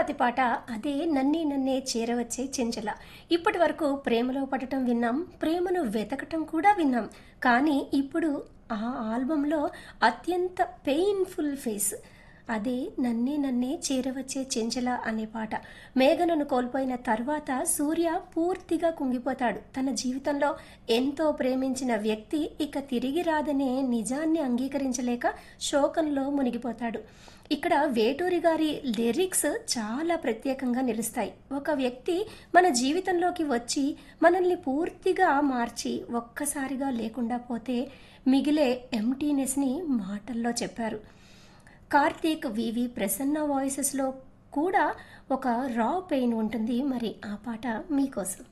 తర్వాతి పాట అదే నన్నే నన్నే చేరవచ్చే చెంచల ఇప్పటి వరకు ప్రేమలో పడటం విన్నాం ప్రేమను వెతకటం కూడా విన్నాం కానీ ఇప్పుడు ఆ ఆల్బంలో అత్యంత పెయిన్ఫుల్ ఫేస్ అదే నన్నే నన్నే చేరవచ్చే చెంచల అనే పాట మేఘనను కోల్పోయిన తర్వాత సూర్య పూర్తిగా కుంగిపోతాడు తన జీవితంలో ఎంతో ప్రేమించిన వ్యక్తి ఇక తిరిగి రాదనే నిజాన్ని అంగీకరించలేక శోకంలో మునిగిపోతాడు ఇక్కడ వేటూరి గారి లిరిక్స్ చాలా ప్రత్యేకంగా నిలుస్తాయి ఒక వ్యక్తి మన జీవితంలోకి వచ్చి మనల్ని పూర్తిగా మార్చి ఒక్కసారిగా లేకుండా పోతే మిగిలే ఎంటీనెస్ని మాటల్లో చెప్పారు కార్తీక్ వివి ప్రసన్న వాయిసెస్లో కూడా ఒక రా పెయిన్ ఉంటుంది మరి ఆ పాట మీకోసం